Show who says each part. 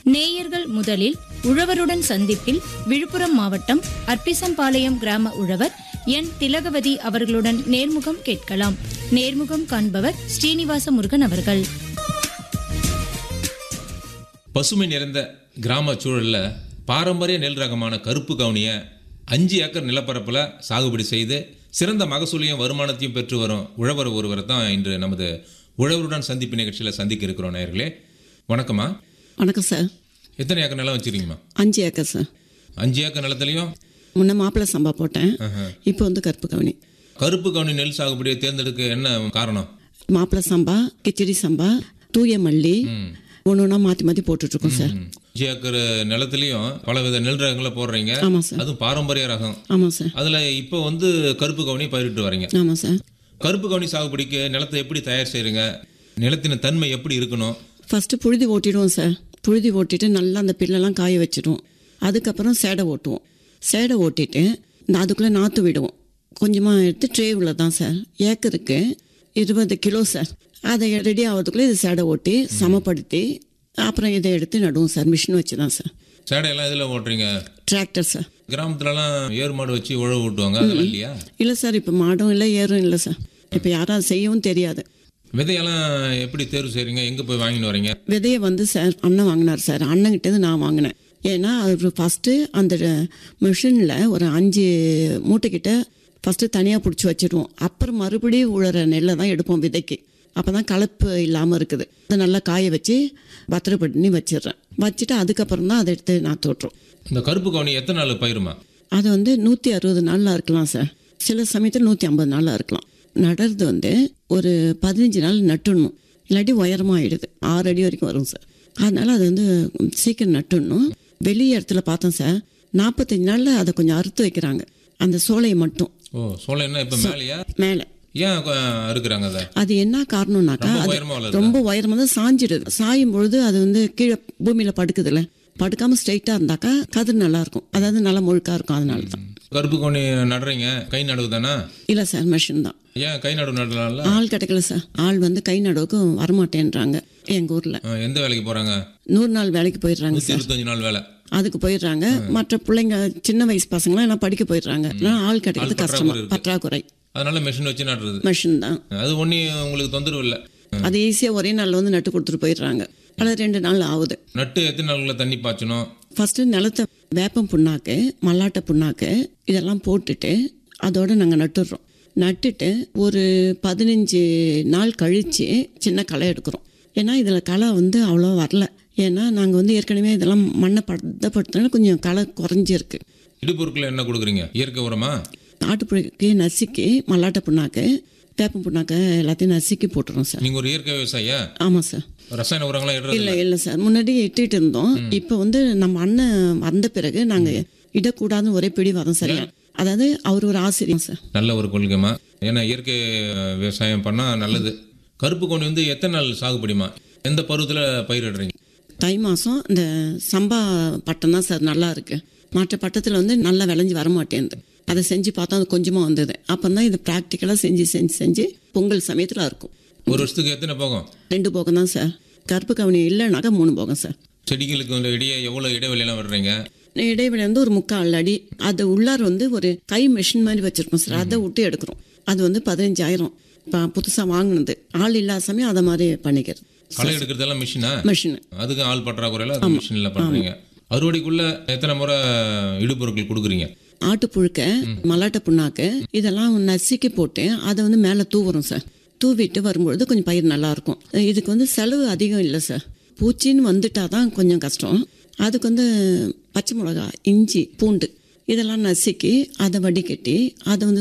Speaker 1: நேயர்கள் முதலில் உழவருடன் சந்திப்பில் விழுப்புரம் மாவட்டம் அர்ப்பிசம்பாளையம் கிராம உழவர் என் திலகவதி அவர்களுடன் நேர்முகம் கேட்கலாம் நேர்முகம் காண்பவர் ஸ்ரீனிவாச முருகன் அவர்கள்
Speaker 2: பசுமை நிறைந்த கிராம சூழல்ல பாரம்பரிய நெல் ரகமான கருப்பு கவுனியை அஞ்சு ஏக்கர் நிலப்பரப்பில் சாகுபடி செய்து சிறந்த மகசூலையும் வருமானத்தையும் பெற்று வரும் உழவர் ஒருவரை தான் இன்று நமது உழவருடன் சந்திப்பு நிகழ்ச்சியில் சந்திக்க இருக்கிறோம் நேயர்களே வணக்கம்மா
Speaker 3: வணக்கம் சார்
Speaker 2: எத்தனை ஏக்கர் நிலம் வச்சிருக்கீங்கம்மா
Speaker 3: அஞ்சு ஏக்கர் சார்
Speaker 2: அஞ்சு ஏக்கர் நிலத்துலையும்
Speaker 3: முன்ன மாப்பிள்ளை சம்பா போட்டேன் இப்போ வந்து கருப்பு கவனி
Speaker 2: கருப்பு கவுனி நெல் சாகுபடியை தேர்ந்தெடுக்க என்ன காரணம்
Speaker 3: மாப்பிள்ளை சம்பா கிச்சடி சம்பா தூய மல்லி ஒன்று ஒன்றா மாற்றி மாற்றி போட்டுட்ருக்கோம் சார்
Speaker 2: ம். அஞ்சு ஏக்கர் நிலத்துலையும் பலவித நெல் ரகங்களை போடுறீங்க
Speaker 3: ஆமாம் சார்
Speaker 2: அதுவும் பாரம்பரிய ரகம்
Speaker 3: ஆமாம் சார்
Speaker 2: அதில் இப்போ வந்து கருப்பு கவுனி பயிரிட்டு வரீங்க
Speaker 3: ஆமாம் சார்
Speaker 2: கருப்பு கவுனி சாகுபடிக்கு நிலத்தை எப்படி தயார் செய்றீங்க நிலத்தின் தன்மை எப்படி இருக்கணும்
Speaker 3: ஃபஸ்ட்டு புழுதி ஓட்டிடுவோம் சார் புழுதி ஓட்டிட்டு நல்லா அந்த பில்லெல்லாம் காய வச்சிடுவோம் அதுக்கப்புறம் சேடை ஓட்டுவோம் சேடை ஓட்டிட்டு இந்த அதுக்குள்ளே நாற்று விடுவோம் கொஞ்சமாக எடுத்து ட்ரே உள்ள தான் சார் ஏக்கருக்கு இருபது கிலோ சார் அதை ரெடி ஆகிறதுக்குள்ளே இது சேடை ஓட்டி சமப்படுத்தி அப்புறம் இதை எடுத்து நடுவோம் சார் மிஷின் வச்சு தான் சார்
Speaker 2: சேடையெல்லாம் இதில் ஓட்டுறீங்க
Speaker 3: டிராக்டர் சார்
Speaker 2: கிராமத்துலலாம் ஏறு மாடு வச்சு உழவு ஓட்டுவாங்க அதெல்லாம் இல்லையா
Speaker 3: இல்லை சார் இப்போ மாடும் இல்லை ஏறும் இல்லை சார் இப்போ யாரும் அதை செய்யவும் தெரியாது
Speaker 2: விதையெல்லாம் எப்படி தேர்வு செய்றீங்க எங்கே போய் வாங்கின்னு வரீங்க
Speaker 3: விதையை வந்து சார் அண்ணன் வாங்கினார் சார் அண்ணங்கிட்டேருந்து நான் வாங்கினேன் ஏன்னா அவர் ஃபஸ்ட்டு அந்த மிஷினில் ஒரு அஞ்சு மூட்டைக்கிட்ட ஃபஸ்ட்டு தனியாக பிடிச்சி வச்சிடுவோம் அப்புறம் மறுபடியும் உழற நெல்லை தான் எடுப்போம் விதைக்கு அப்போ தான் கலப்பு இல்லாமல் இருக்குது அதை நல்லா காய வச்சு பத்திரப்பண்ணி வச்சிடுறேன் வச்சுட்டு அதுக்கப்புறம் தான் அதை எடுத்து நான் தோட்டுறோம்
Speaker 2: இந்த கருப்பு கவுனி எத்தனை நாள் பயிருமா
Speaker 3: அது வந்து நூற்றி அறுபது நாளில் இருக்கலாம் சார் சில சமயத்தில் நூற்றி ஐம்பது நாளில் இருக்கலாம் நடுறது வந்து ஒரு பதினஞ்சு நாள் நட்டுடணும் இல்லாட்டி உயரமாகிடுது ஆறு அடி வரைக்கும் வரும் சார் அதனால் அது வந்து சீக்கிரம் நட்டுடணும் வெளி இடத்துல பார்த்தோம் சார் நாற்பத்தஞ்சு நாளில் அதை கொஞ்சம் அறுத்து வைக்கிறாங்க அந்த சோலையை மட்டும்
Speaker 2: ஓ சோளம் என்ன இப்போ மேலேயா
Speaker 3: மேலே
Speaker 2: ஏன் கொ- அறுக்குறாங்க அதை
Speaker 3: அது என்ன காரணம்னாக்கா
Speaker 2: ரொம்ப
Speaker 3: அது
Speaker 2: உயரமா வளருதா?
Speaker 3: ரொம்ப உயரமாக தான் சாஞ்சிடுது சாயும் பொழுது அது வந்து கீழே பூமியில் படுக்குதுல்ல படுக்காமல் ஸ்ட்ரைட்டாக இருந்தாக்கா கதிர் நல்லா இருக்கும் அதாவது நல்லா முழுக்காக இருக்கும் அதனால தான்
Speaker 2: கருப்பு கவுனி நடுறீங்க கை நடுவு தானே
Speaker 3: இல்லை சார் மிஷின் தான்
Speaker 2: ஏன் கை நடுவு நடலாம்ல
Speaker 3: ஆள் கிடைக்கல சார் ஆள் வந்து கை நடுவுக்கு வரமாட்டேன்றாங்க எங்கள் ஊரில்
Speaker 2: ஆ, எந்த வேலைக்கு போகிறாங்க
Speaker 3: நூறு நாள் வேலைக்கு போயிடுறாங்க
Speaker 2: நூற்றி
Speaker 3: சார்
Speaker 2: இருபத்தஞ்சு நாள் வேலை
Speaker 3: அதுக்கு போயிடுறாங்க மற்ற பிள்ளைங்க சின்ன வயசு பசங்களாம் எல்லாம் படிக்க போயிடுறாங்க ஆனா ஆள் கிடைக்கிறது
Speaker 2: ஆள்
Speaker 3: கஷ்டமா
Speaker 2: பற்றாக்குறை இருக்கு.
Speaker 3: பற்றாக்குறை
Speaker 2: அதனால மெஷின் வச்சு நடுறது
Speaker 3: மிஷின் தான்
Speaker 2: அது ஒன்றும் உங்களுக்கு தொந்தரவு இல்லை
Speaker 3: அது ஈஸியாக ஒரே நாளில் வந்து நட்டு கொடுத்துட்டு போயிடுறாங்க அல்லது ரெண்டு நாள் ஆகுது
Speaker 2: நட்டு எத்தனை நாளுக்குள்ள தண்ணி பாய்ச்சணும்
Speaker 3: ஃபஸ்ட்டு நிலத்தை வேப்பம் புண்ணாக்கு மல்லாட்டை புண்ணாக்கு இதெல்லாம் போட்டுட்டு அதோட நாங்கள் நட்டுடுறோம் நட்டுட்டு ஒரு பதினஞ்சு நாள் கழித்து சின்ன களை எடுக்கிறோம் ஏன்னா இதில் களை வந்து அவ்வளோ வரல ஏன்னா நாங்கள் வந்து ஏற்கனவே இதெல்லாம் மண்ணை பதப்படுத்தினால கொஞ்சம் களை குறைஞ்சிருக்கு
Speaker 2: இடுப்பொருட்கள் என்ன கொடுக்குறீங்க இயற்கை உரமா
Speaker 3: ஆட்டுப்புழுக்கு நசுக்கி மல்லாட்டை புண்ணாக்கு வேப்பம் புண்ணாக்கு எல்லாத்தையும் நசுக்கி போட்டுறோம் சார்
Speaker 2: நீங்கள் ஒரு இயற்கை விவசாயியா
Speaker 3: ஆமாம் சார்
Speaker 2: ரசாயன உரங்களாம் இடுறது
Speaker 3: இல்லை இல்லை சார் முன்னாடி இட்டுட்டு இருந்தோம் இப்போ வந்து நம்ம அண்ணன் வந்த பிறகு நாங்கள் இடக்கூடாதுன்னு ஒரே பிடிவாதம் சரியா அதாவது அவர் ஒரு ஆசிரியர் சார்
Speaker 2: நல்ல ஒரு கொள்கைமா ஏன்னா இயற்கை அஹ், விவசாயம் பண்ணால் நல்லது கருப்பு கொண்டு வந்து எத்தனை நாள் சாகுபடிமா எந்த பருவத்தில் பயிரிடுறீங்க
Speaker 3: தை மாதம் இந்த சம்பா பட்டம் தான் சார் நல்லா இருக்கு மற்ற பட்டத்தில் வந்து நல்லா விளைஞ்சி வர மாட்டேங்குது அதை செஞ்சு பார்த்தா அது கொஞ்சமாக வந்தது அப்போ தான் இது ப்ராக்டிக்கலாக செஞ்சு செஞ்சு செஞ்சு பொங்கல் சமயத்தில் இருக்கும்
Speaker 2: ஒரு வருஷத்துக்கு எத்தனை போகும்
Speaker 3: ரெண்டு போகம் தான் சார் கருப்பு கவனி இல்லைனாக்கா மூணு போகம் சார்
Speaker 2: செடிகளுக்கு வந்து இடையே எவ்வளோ இடைவெளியெல்லாம் விடுறீங்க
Speaker 3: இடைவெளி வந்து ஒரு முக்கால் அடி அது உள்ளார வந்து ஒரு கை மிஷின் மாதிரி வச்சிருக்கோம் சார் அதை விட்டு எடுக்கிறோம் அது வந்து பதினஞ்சாயிரம் இப்போ புதுசாக வாங்கினது ஆள் இல்லாத சமயம் அதை மாதிரி பண்ணிக்கிறது
Speaker 2: களை எடுக்கிறதெல்லாம் மிஷினா
Speaker 3: மிஷின்
Speaker 2: அதுக்கு ஆள் பற்றாக்குறையில் அது மிஷினில் பண்ணுறீங்க அறுவடைக்குள்ள எத்தனை முறை இடுபொருட்கள் கொடுக்குறீங்க
Speaker 3: ஆட்டுப்புழுக்க மல்லாட்டை புண்ணாக்கு இதெல்லாம் நசுக்கி போட்டு அதை வந்து மேலே தூவுறோம் சார் தூவிட்டு வரும்பொழுது கொஞ்சம் பயிர் நல்லா இருக்கும் இதுக்கு வந்து செலவு அதிகம் இல்லை சார் பூச்சின்னு வந்துட்டா தான் கொஞ்சம் கஷ்டம் அதுக்கு வந்து பச்சை மிளகா இஞ்சி பூண்டு இதெல்லாம் நசுக்கி அதை வடிகட்டி அதை வந்து